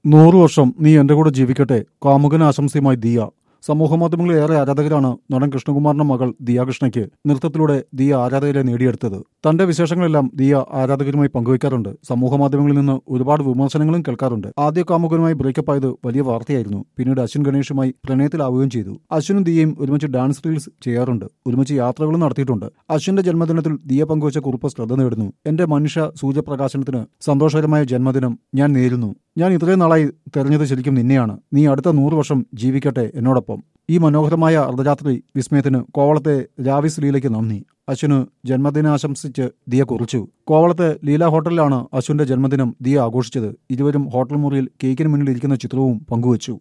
നൂറു വർഷം നീ എന്റെ കൂടെ ജീവിക്കട്ടെ കാമുകൻ ആശംസയുമായി ദിയ സമൂഹമാധ്യമങ്ങളിൽ ഏറെ ആരാധകരാണ് നടൻ കൃഷ്ണകുമാറിന്റെ മകൾ ദിയ കൃഷ്ണയ്ക്ക് നൃത്തത്തിലൂടെ ദിയ ആരാധകരെ നേടിയെടുത്തത് തന്റെ വിശേഷങ്ങളെല്ലാം ദിയ ആരാധകരുമായി പങ്കുവയ്ക്കാറുണ്ട് സമൂഹമാധ്യമങ്ങളിൽ നിന്ന് ഒരുപാട് വിമർശനങ്ങളും കേൾക്കാറുണ്ട് ആദ്യ കാമുകനുമായി ബ്രേക്കപ്പ് ആയത് വലിയ വാർത്തയായിരുന്നു പിന്നീട് അശ്വിൻ ഗണേഷുമായി പ്രണയത്തിലാവുകയും ചെയ്തു അശ്വിനും ദിയയും ഒരുമിച്ച് ഡാൻസ് റീൽസ് ചെയ്യാറുണ്ട് ഒരുമിച്ച് യാത്രകളും നടത്തിയിട്ടുണ്ട് അശ്വിന്റെ ജന്മദിനത്തിൽ ദിയ പങ്കുവച്ച കുറിപ്പ് ശ്രദ്ധ നേടുന്നു എന്റെ മനുഷ്യ സൂര്യപ്രകാശനത്തിന് സന്തോഷകരമായ ജന്മദിനം ഞാൻ നേരുന്നു ഞാൻ ഇത്രയും നാളായി തെരഞ്ഞത് ശരിക്കും നിന്നെയാണ് നീ അടുത്ത നൂറ് വർഷം ജീവിക്കട്ടെ എന്നോടൊപ്പം ഈ മനോഹരമായ അർദ്ധരാത്രി വിസ്മയത്തിന് കോവളത്തെ രാവിസ് ലീലയ്ക്ക് നന്ദി അശ്വിന് ജന്മദിനാശംസിച്ച് ദിയ കുറിച്ചു കോവളത്തെ ലീല ഹോട്ടലിലാണ് അശ്വിന്റെ ജന്മദിനം ദിയ ആഘോഷിച്ചത് ഇരുവരും ഹോട്ടൽ മുറിയിൽ കേക്കിന് മുന്നിൽ ഇരിക്കുന്ന ചിത്രവും പങ്കുവച്ചു